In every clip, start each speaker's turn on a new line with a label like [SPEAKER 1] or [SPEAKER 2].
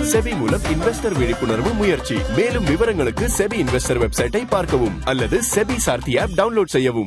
[SPEAKER 1] SEBI மூலம் investor விழிப்புணர்வு முயற்சி மேலும் விவரங்களுக்கு செபி இன்வெஸ்டர் வெப்சைட்டை பார்க்கவும் அல்லது செபி சார்த்தி ஆப் டவுன்லோட் செய்யவும்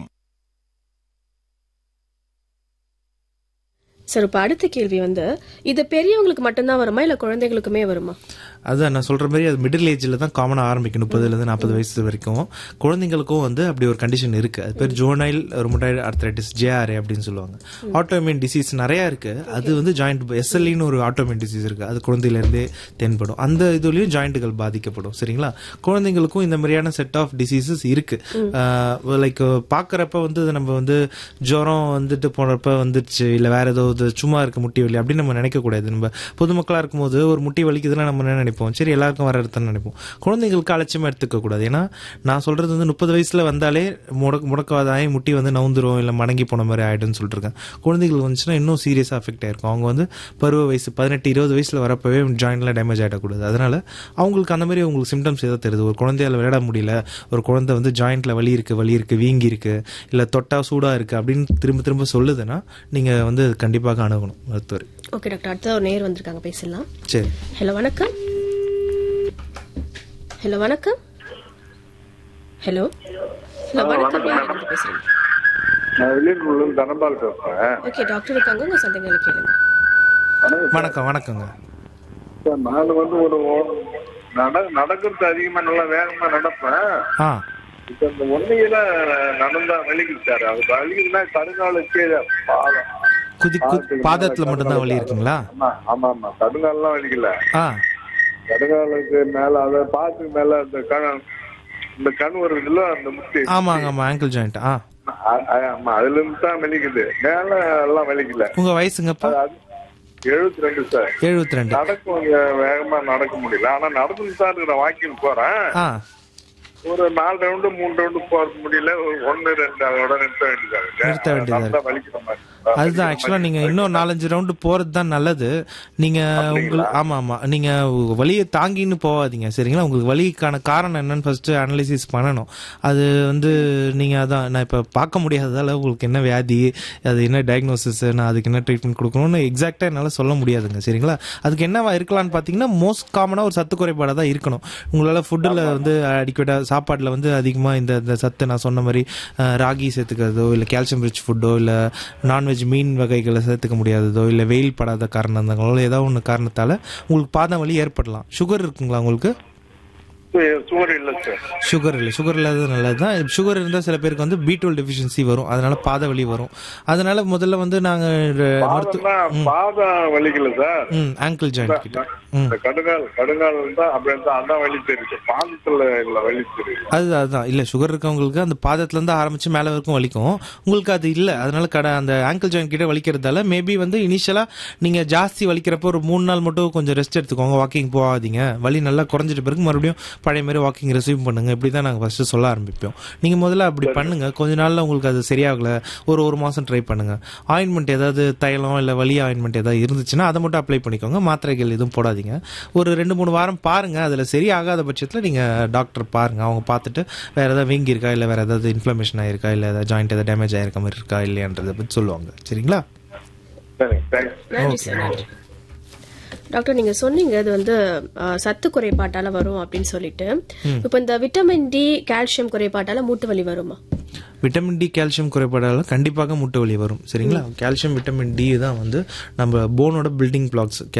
[SPEAKER 2] சார் இப்போ அடுத்த கேள்வி வந்து இது பெரியவங்களுக்கு மட்டும்தான் வருமா இல்ல குழந்தைகளுக்குமே வருமா
[SPEAKER 3] அதான் நான் சொல்ற மாதிரி அது மிடில் ஏஜ்ல தான் காமனாக ஆரம்பிக்கும் முப்பதுலேருந்து நாற்பது வயசு வரைக்கும் குழந்தைங்களுக்கும் வந்து அப்படி ஒரு கண்டிஷன் இருக்கு அது பேர் ஜோனைல் ரொமடைல் ஆர்த்ரைட்டிஸ் ஜேஆர்ஏ அப்படின்னு சொல்லுவாங்க ஆட்டோமின் டிசீஸ் நிறைய இருக்கு அது வந்து ஜாயிண்ட் எஸ்எல்இன்னு ஒரு ஆட்டோமின் டிசீஸ் இருக்கு அது குழந்தையிலேருந்தே தென்படும் அந்த இதுலயும் ஜாயிண்ட்டுகள் பாதிக்கப்படும் சரிங்களா குழந்தைங்களுக்கும் இந்த மாதிரியான செட் ஆஃப் டிசீசஸ் இருக்கு லைக் பார்க்கறப்ப வந்து அது நம்ம வந்து ஜுரம் வந்துட்டு போனப்ப வந்துருச்சு இல்ல வேற ஏதோ இது சும்மா இருக்க முட்டி வலி அப்படின்னு நம்ம நினைக்க கூடாது நம்ம பொதுமக்களா இருக்கும்போது ஒரு முட்டி வலிக்குதுன்னா நம்ம என்ன நினைப்போம் சரி எல்லாருக்கும் வர இடத்துல நினைப்போம் குழந்தைங்களுக்கு அலட்சியமா எடுத்துக்க கூடாது ஏன்னா நான் சொல்றது வந்து முப்பது வயசுல வந்தாலே முடக்க முடக்காதாயே முட்டி வந்து நவுந்துரும் இல்ல மடங்கி போன மாதிரி ஆயிடும்னு சொல்லிட்டு இருக்கேன் குழந்தைகளுக்கு வந்துச்சுன்னா இன்னும் சீரியஸா அஃபெக்ட் ஆயிருக்கும் அவங்க வந்து பருவ வயசு பதினெட்டு இருபது வயசுல வரப்பவே ஜாயிண்ட்ல டேமேஜ் ஆயிடக்கூடாது அதனால அவங்களுக்கு அந்த மாதிரி உங்களுக்கு சிம்டம்ஸ் ஏதோ தெரியுது ஒரு குழந்தையால விளையாட முடியல ஒரு குழந்தை வந்து ஜாயிண்ட்ல வலி இருக்கு வலி இருக்கு வீங்கி இருக்கு இல்ல தொட்டா சூடா இருக்கு அப்படின்னு திரும்ப திரும்ப சொல்லுதுன்னா நீங்க வந்து கண்டிப்பாக அணுகணும் மருத்துவர்
[SPEAKER 2] ஓகே டாக்டர் அடுத்த ஒரு நேர் வந்திருக்காங்க பேசலாம்
[SPEAKER 3] சரி
[SPEAKER 2] ஹலோ வணக்கம் ஹலோ வணக்கம் ஹலோ ஹலோ வணக்கம் யார் இருந்து பேசுறீங்க
[SPEAKER 4] நான் வெளியூர்ல தனபால் பேசுறேன்
[SPEAKER 2] ஓகே டாக்டர் இருக்காங்க உங்க சந்தேகங்களை கேளுங்க
[SPEAKER 3] வணக்கம் வணக்கங்க
[SPEAKER 4] சார் நான் வந்து ஒரு ஓ- நட நடக்கிறது அதிகமா நல்லா வேகமா நடப்பேன்
[SPEAKER 3] ஆ
[SPEAKER 4] இப்ப இந்த ஒன்னையில நடந்தா வலிக்குது சார் அது வலிக்குதுன்னா கடுங்கால கீழே பாதம்
[SPEAKER 3] குதி கு- பாதத்துல மட்டும்தான் வலி இருக்குங்களா
[SPEAKER 4] ஆமா ஆமா ஆமா கடுங்கால்லாம் வலிக்கல
[SPEAKER 3] ஆ
[SPEAKER 4] கடுங்காலுக்கு மேல அத பாத்துக்கு மேல அந்த கண் இந்த கண் வருதுல்ல அந்த முட்டி
[SPEAKER 3] ஆமாங்க ஆமா ஆங்கிள் ஜாயிண்ட் ஆ
[SPEAKER 4] அ- அ- ஆமா அதுல இருந்து தான் வலிக்குது மேல எல்லாம் வலிக்கல
[SPEAKER 3] உங்க வயசுங்கப்பா
[SPEAKER 4] எழுபத்தி ரெண்டு சார்
[SPEAKER 3] எழுபத்தி ரெண்டு
[SPEAKER 4] நடக்க கொஞ்சம் வேகமா நடக்க முடியல ஆனா நடந்துட்டு தான் இருக்கிற வாக்கிங் போறேன்
[SPEAKER 3] ஆ
[SPEAKER 4] ஒரு நாலு ரவுண்டு மூணு ரவுண்டு போக முடியல ஒரு ஒன்னு ரெண்டு அதோட நிறுத்த வேண்டியதா இருக்கு
[SPEAKER 3] நிறுத்த வேண்டியதா
[SPEAKER 4] நடந்தா வலிக்கிற மாதிரி இருக்கு.
[SPEAKER 3] அதுதான் ஆக்சுவலா நீங்க இன்னும் நாலஞ்சு ரவுண்டு போறது தான் நல்லது நீங்க உங்களுக்கு ஆமா ஆமா நீங்க வலியை தாங்கின்னு போகாதீங்க சரிங்களா உங்களுக்கு வலிக்கான காரணம் என்னன்னு ஃபர்ஸ்ட் அனலிசிஸ் பண்ணணும் அது வந்து நீங்க அதான் நான் இப்ப பார்க்க முடியாததால உங்களுக்கு என்ன வியாதி அது என்ன டயக்னோசிஸ் நான் அதுக்கு என்ன ட்ரீட்மெண்ட் கொடுக்கணும்னு எக்ஸாக்டா என்னால சொல்ல முடியாதுங்க சரிங்களா அதுக்கு என்னவா இருக்கலாம்னு பாத்தீங்கன்னா மோஸ்ட் காமனா ஒரு சத்து குறைபாடா தான் இருக்கணும் உங்களால ஃபுட்டில் வந்து அடிக்கடா சாப்பாடுல வந்து அதிகமா இந்த இந்த சத்து நான் சொன்ன மாதிரி அஹ், ராகி சேர்த்துக்கிறதோ இல்ல கால்சியம் ரிச் ஃபுட்டோ இல்ல நான்வெஜ் மீன் வகைகளை சேர்த்துக்க முடியாததோ இல்ல வெயில் படாத காரணங்களோ ஏதாவது ஒன்று காரணத்தால உங்களுக்கு பாதம் வலி ஏற்படலாம் சுகர் இருக்குங்களா உங்களுக்கு
[SPEAKER 4] சுவர் இல்ல சார்
[SPEAKER 3] சுகர் இல்லை சுகர் இல்லாதது நல்லது தான் சுகர் இருந்தால் சில பேருக்கு வந்து பி டுவெல் டெஃபிஷியன்சி வரும் அதனால பாத வலி வரும் அதனால முதல்ல வந்து நாங்கள் மருத்துவ
[SPEAKER 4] பாதம்னா பாதம் வலிக்கல சார்
[SPEAKER 3] ம் ஆங்கிள் ஜாயிண்ட் கிட்ட ம்
[SPEAKER 4] இந்த கடுங்கால் கடுங்கால் இருந்தா அப்படி இருந்தா அதான் வலி தெரியுது பாதத்துல இல்ல வலி தெரியுது
[SPEAKER 3] அது அதுதான் இல்ல சுகர் இருக்கவங்களுக்கு அந்த பாதத்துல இருந்து ஆரம்பிச்சு மேல வரைக்கும் வலிக்கும் உங்களுக்கு அது இல்ல அதனால கடை அந்த ஆங்கிள் ஜாயின் கிட்ட வலிக்கிறதால மேபி வந்து இனிஷியலா நீங்க ஜாஸ்தி வலிக்கிறப்போ ஒரு மூணு நாள் மட்டும் கொஞ்சம் ரெஸ்ட் எடுத்துக்கோங்க வாக்கிங் போகாதீங்க வலி நல்லா குறைஞ்சிட்ட பிறகு மறுபடியும் பழைய மாதிரி வாக்கிங் ரெசியூம் பண்ணுங்க இப்படி தான் நாங்கள் ஃபர்ஸ்ட் சொல்ல ஆரம்பிப்போம் நீங்க முதல்ல அப்படி பண்ணுங்க கொஞ்ச நாள்ல உங்களுக்கு அது சரியாகல ஒரு ஒரு மாசம் ட்ரை பண்ணுங்க ஆயின்மெண்ட் ஏதாவது தைலம் இல்ல வலி ஆயின்மெண்ட் ஏதாவது இருந்துச்சுன்னா அதை மட்டும் அப்ளை பண்ணிக்கோங்க மாத்திரைகள் எதுவும் போடாதீங்க ஒரு ரெண்டு மூணு வாரம் பாருங்க அதுல சரியாகாத பட்சத்துல நீங்க டாக்டர் பாருங்க அவங்க பார்த்துட்டு வேற ஏதாவது வீங்கி இருக்கா இல்ல வேற ஏதாவது இன்ஃப்ளமேஷன் ஆயிருக்கா இல்ல ஏதாவது ஜாயிண்ட் ஏதாவது டேமேஜ் ஆயிருக்க மாதிரி இருக்கா இல்லையான்றதை பத்தி சொல்லுவாங்க சரிங்களா
[SPEAKER 4] சரி தேங்க்ஸ்
[SPEAKER 2] நன்றி சார் நன்றி டாக்டர் நீங்க சொன்னீங்க அது வந்து அஹ், சத்து குறைபாட்டால வரும் அப்படின்னு சொல்லிட்டு இப்போ இந்த விட்டமின் டி கால்சியம் குறைபாட்டால மூட்டு வலி வருமா
[SPEAKER 3] விட்டமின் டி கால்சியம் குறைபாடால கண்டிப்பாக முட்டு வலி வரும் சரிங்களா கால்சியம் விட்டமின் டி தான் வந்து நம்ம போனோட பில்டிங் பிளாக்ஸ்